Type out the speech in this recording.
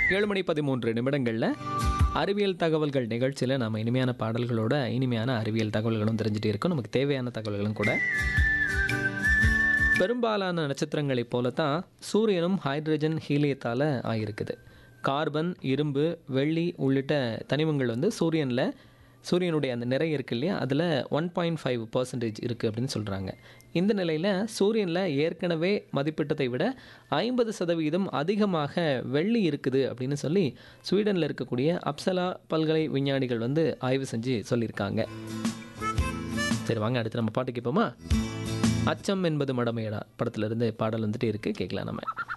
ஏழு மணி பதிமூன்று நிமிடங்களில் அறிவியல் தகவல்கள் நிகழ்ச்சியில் நம்ம இனிமையான பாடல்களோட இனிமையான அறிவியல் தகவல்களும் தெரிஞ்சுட்டு இருக்கோம் நமக்கு தேவையான தகவல்களும் கூட பெரும்பாலான நட்சத்திரங்களைப் போல தான் சூரியனும் ஹைட்ரஜன் ஹீலியத்தால் ஆகியிருக்குது கார்பன் இரும்பு வெள்ளி உள்ளிட்ட தனிமங்கள் வந்து சூரியனில் சூரியனுடைய அந்த நிறை இருக்கு இல்லையா அதில் ஒன் பாயிண்ட் ஃபைவ் பர்சன்டேஜ் இருக்குது அப்படின்னு சொல்கிறாங்க இந்த நிலையில் சூரியனில் ஏற்கனவே மதிப்பிட்டதை விட ஐம்பது சதவீதம் அதிகமாக வெள்ளி இருக்குது அப்படின்னு சொல்லி ஸ்வீடனில் இருக்கக்கூடிய அப்சலா பல்கலை விஞ்ஞானிகள் வந்து ஆய்வு செஞ்சு சொல்லியிருக்காங்க சரி வாங்க அடுத்து நம்ம பாட்டு கேட்போமா அச்சம் என்பது மடமையடா படத்துல இருந்து பாடல் வந்துட்டு இருக்கு கேட்கலாம் நம்ம